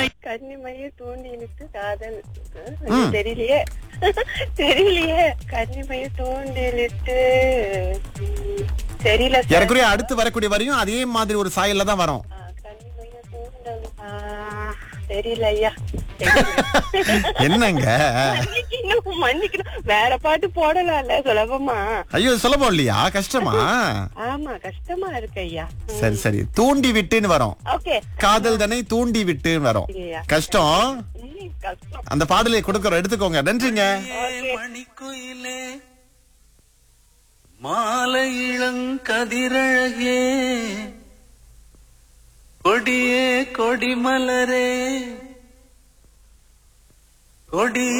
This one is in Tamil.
கன்னிமைய தூண்டி இழுத்து காதல் அது தெரியலையே தெரியலையே கன்னிமைய தூண்டி இழுத்து ம், தெரியல சார் ஏறக்குறைய அடுத்து வரக்கூடிய வரையும் அதே மாதிரி ஒரு சாயல்ல தான் வரும் ஆ, கன்னிமைய தூண்டல் ஆ, தெரியல ஐயா தெரியல. என்னங்க மன்னிக்கணும் மன்னிக்கணும் வேற பாட்டு போடலாம்ல சுலபமா ஐயோ சுலபம் இல்லையா கஷ்டமா ஆமா கஷ்டமா இருக்கு ஐயா சரி சரி தூண்டி விட்டுன்னு வரும் ஓகே காதல் தானே தூண்டி விட்டுன்னு வரும் இல்லையா கஷ்டம் ம், கஷ்டம் அந்த பாடலை கொடுக்கறோம் எடுத்துக்கோங்க நன்றிங்க மணிக்குயிலே மாலை இளங்கதிரழகே கொடியே கொடிமலரே கொடி